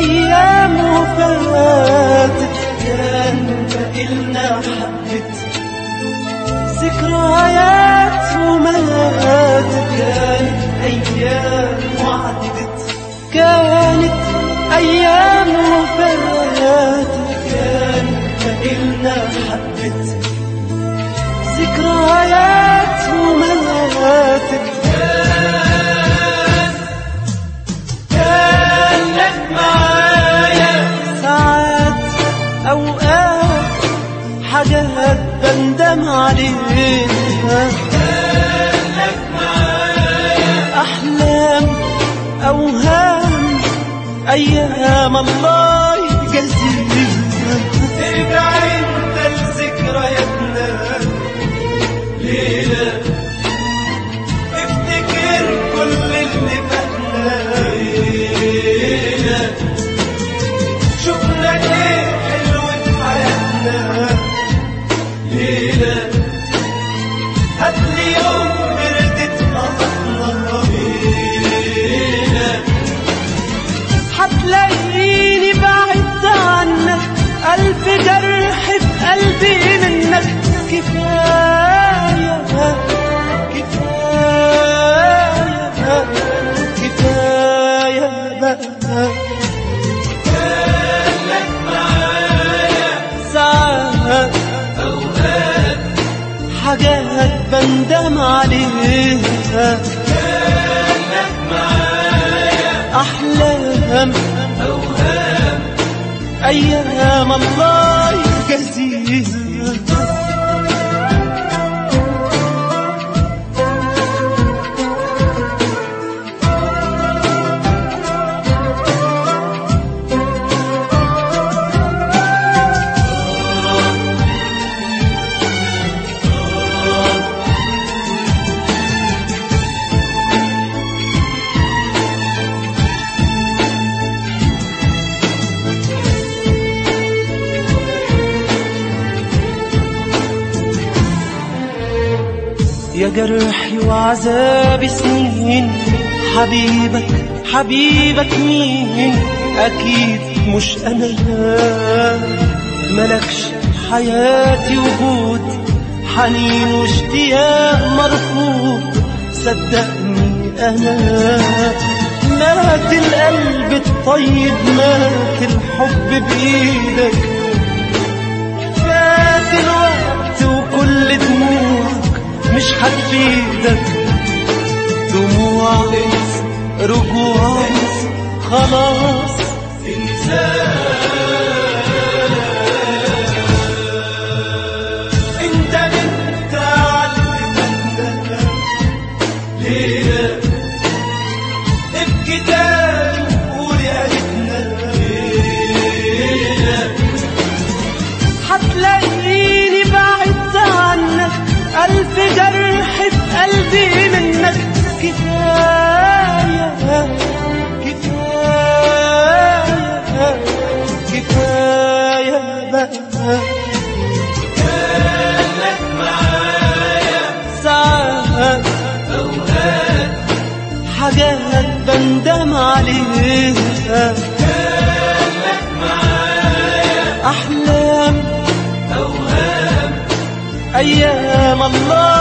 أيام وفاتت كان بقلنا حبت ذكريات وماتت كانت أيام وعدت كانت أيام وفاتت كان بقلنا حبت ذكريات وماتت كان لك معايا ساعات أوقات حاجات بندم عليها أحلام أوهام أيام الله يجزيها ارجع انت لذكرياتنا ليلة افتكر كل اللي فاتنا ليلة شفنا ايه حلو في حياتنا ليلة هاتلي يوم بردت قصصنا ليلة هتلاقيني بعدت عنك ألف جرح في قلبي منك كفاية كفاية كفاية بقى كانك معايا ساعات أوقات حاجات بندم عليها كانك معايا أحلام أوهام أيام الله يجزيها يا جرحي وعذابي سنين حبيبك حبيبك مين أكيد مش أنا ملكش حياتي وجود حنين واشتياق مرفوض صدقني أنا مات القلب الطيب مات الحب بإيدك فات الوقت وكل دموعك مش هتفيدك دموع رجوع خلاص انت انت علمتنا ليه ابكي تاني وقول يا ريتنا ليه هتلاقيني بعدت عنك ألف جرح في قلبي منك كفاية كفاية كفاية بقى كانك معايا ساعات أوقات حاجات بندم عليها كانك معايا أحلام أوهام أيام الله